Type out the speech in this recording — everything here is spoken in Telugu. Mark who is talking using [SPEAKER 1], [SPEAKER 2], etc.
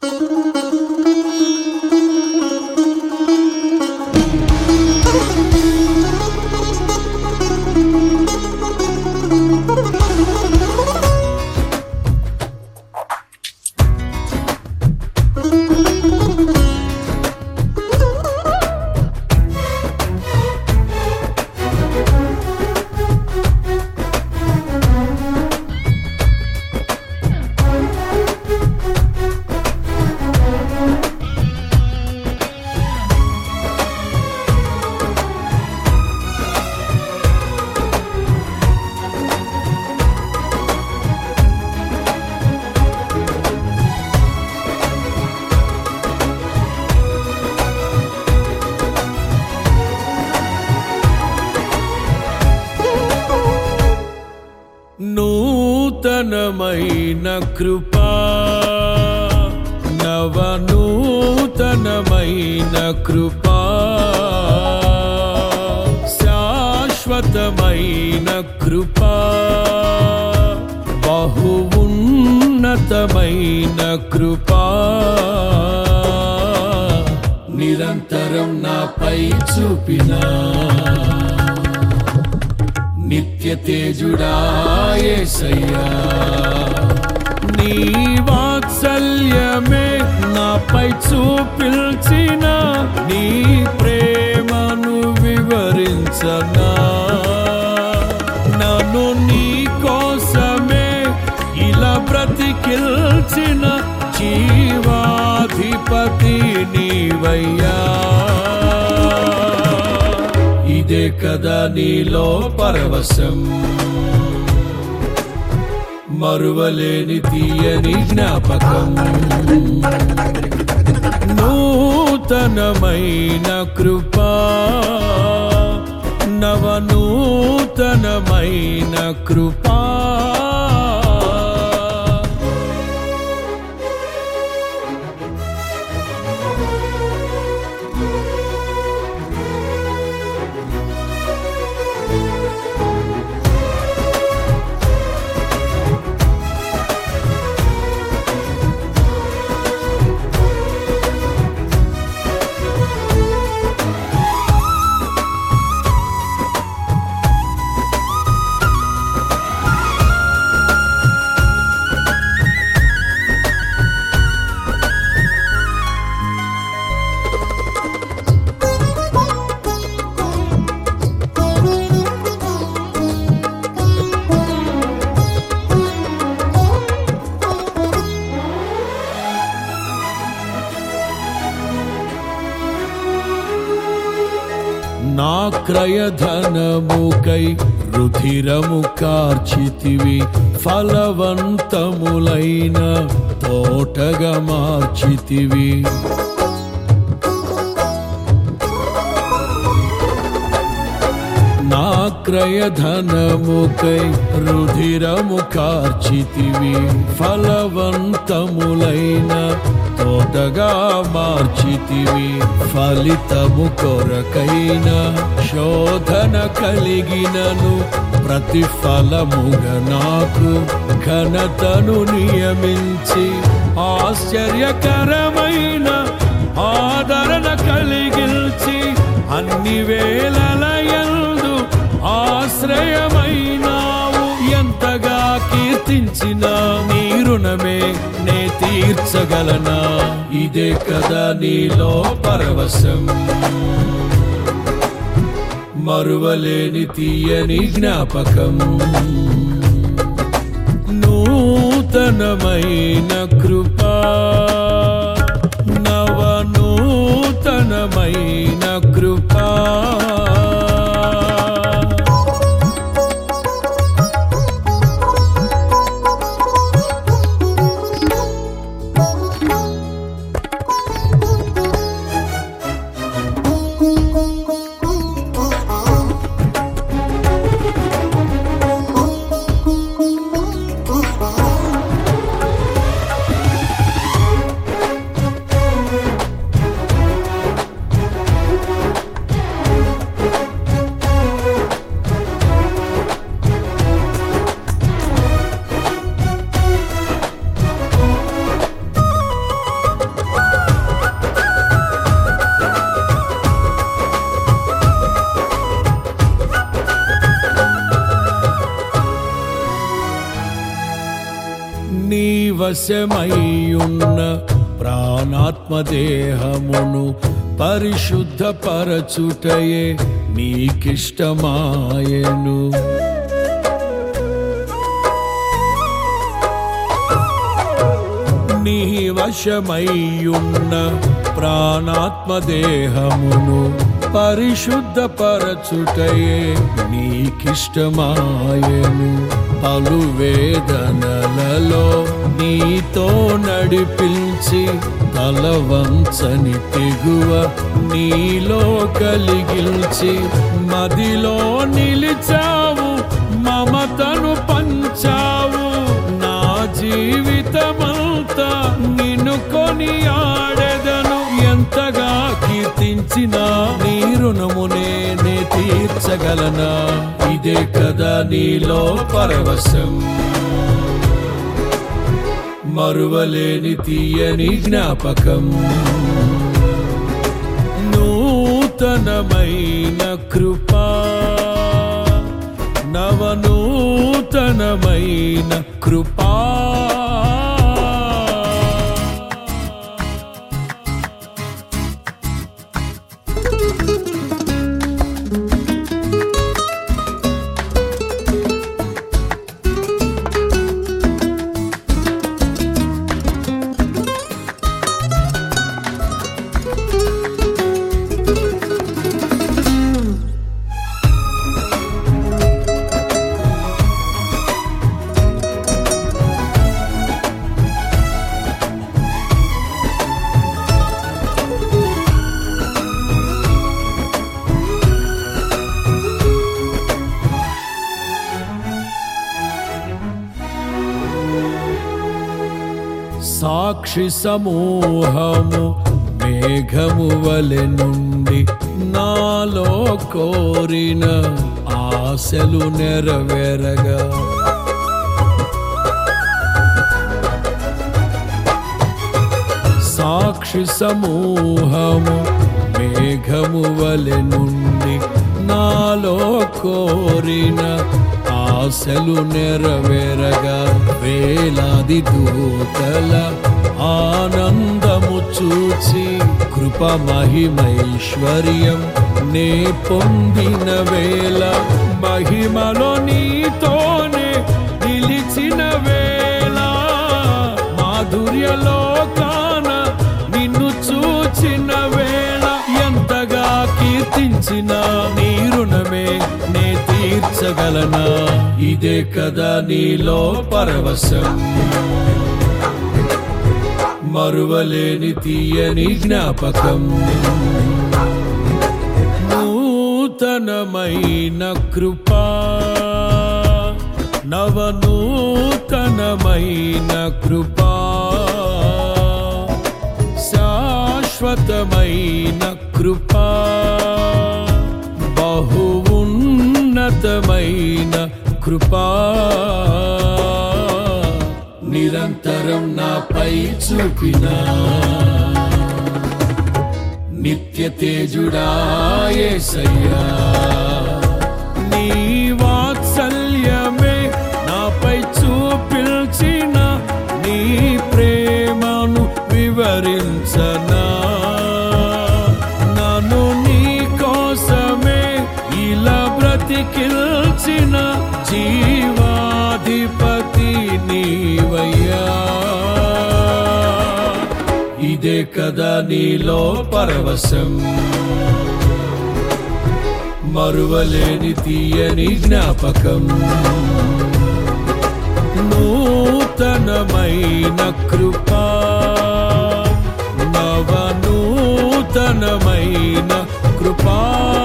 [SPEAKER 1] నూతనమైన కృపా నవనూతనమైన కృపా శాశ్వతమైన కృపా బహు ఉన్నతమైన కృపా నిరంతరం నాపై చూపినా నిత్య తేజుడాయేసయ్యా నీ వాత్సల్యమే నాపై చూపిల్చిన నీ ప్రేమను వివరించనా నన్ను నీ కోసమే ఇలా బ్రతికిల్చిన జీవాధిపతి నీవయ్యా ఇదే కదా నీలో పరవశం మరువలేని తీయని జ్ఞాపకం నూతనమైన కృపా నవనూతనమైన కృపా నా క్రయధనముకై రుధిరము కార్చితివి ఫలవంతములైన తోటగా మార్చితివి నా క్రయధనముకై రుధిరము కార్చితివి ఫలవంతములైన తోటగా మార్చితివి ఫలితము కొరకైన శోధన కలిగినను ప్రతిఫలముగా నాకు ఘనతను నియమించి ఆశ్చర్యకరమైన ఆదరణ కలిగిల్చి అన్ని వేళలయందు ఆశ్రయమైనావు ఎంతగా కీర్తించిన నీ రుణమే నే తీర్చగలనా ఇదే కదా నీలో పరవశం మరువలేని తీయని జ్ఞాపకం నూతనమైన కృపా నవనూతనమైన కృపా వశమయ్యున్న ప్రాణాత్మదేహమును పరిశుద్ధపరచుటయే నీకిష్టమాయను నీ వశమయ్యున్న ప్రాణాత్మదేహమును పరిశుద్ధపరచుటయే నీకిష్టమాయను పలు వేదనలలో నీతో నడిపించి తలవంచని తెగువ నీలో కలిగిల్చి మదిలో నిలిచావు మమతను పంచావు నా జీవితమంతా నిన్ను కొని ఆడెదను ఎంతగా కీర్తించినా నీ రుణము నేనే తీర్చగలనా ఇదే కదా నీలో పరవశం మరువలేని తీయని జ్ఞాపకం నూతనమైన కృపా నవనూతనమైన కృపా సాక్షి సమూహము మేఘము వలె నుండి నాలో కోరిన ఆశలు నెరవేరగా సాక్షి సమూహము మేఘము వలె నుండి నాలో కోరిన ఆశలు నెరవేరగా వేలాది దూతల ఆనందము చూచి కృప మహిమైశ్వర్యం నే పొందిన వేళ మహిమలో నీతోనే నిలిచిన వేళ మాధుర్యలో కాన నిన్ను చూచిన వేళ ఎంతగా కీర్తించిన నీ రుణమే నే తీర్చగలనా ఇదే కదా నీలో పరవశం మరువలేని తీయని జ్ఞాపకం నూతనమైన కృపా నవనూతనమైన కృపా శాశ్వతమైన కృపా బహు ఉన్నతమైన కృపా నిరంతరం నాపై చూపినా నిత్య తేజుడాయేసయ్యా నీ వాత్సల్యమే నాపై చూపిల్చిన నీ ప్రేమను వివరించనా నన్ను నీ కోసమే ఇలా బ్రతికిల్చిన జీవాధిపతి నీవయ్యా ఇదే కదా నీలో పరవశం మరువలేని తీయని జ్ఞాపకం నూతనమైన కృపా నవనూతనమైన కృపా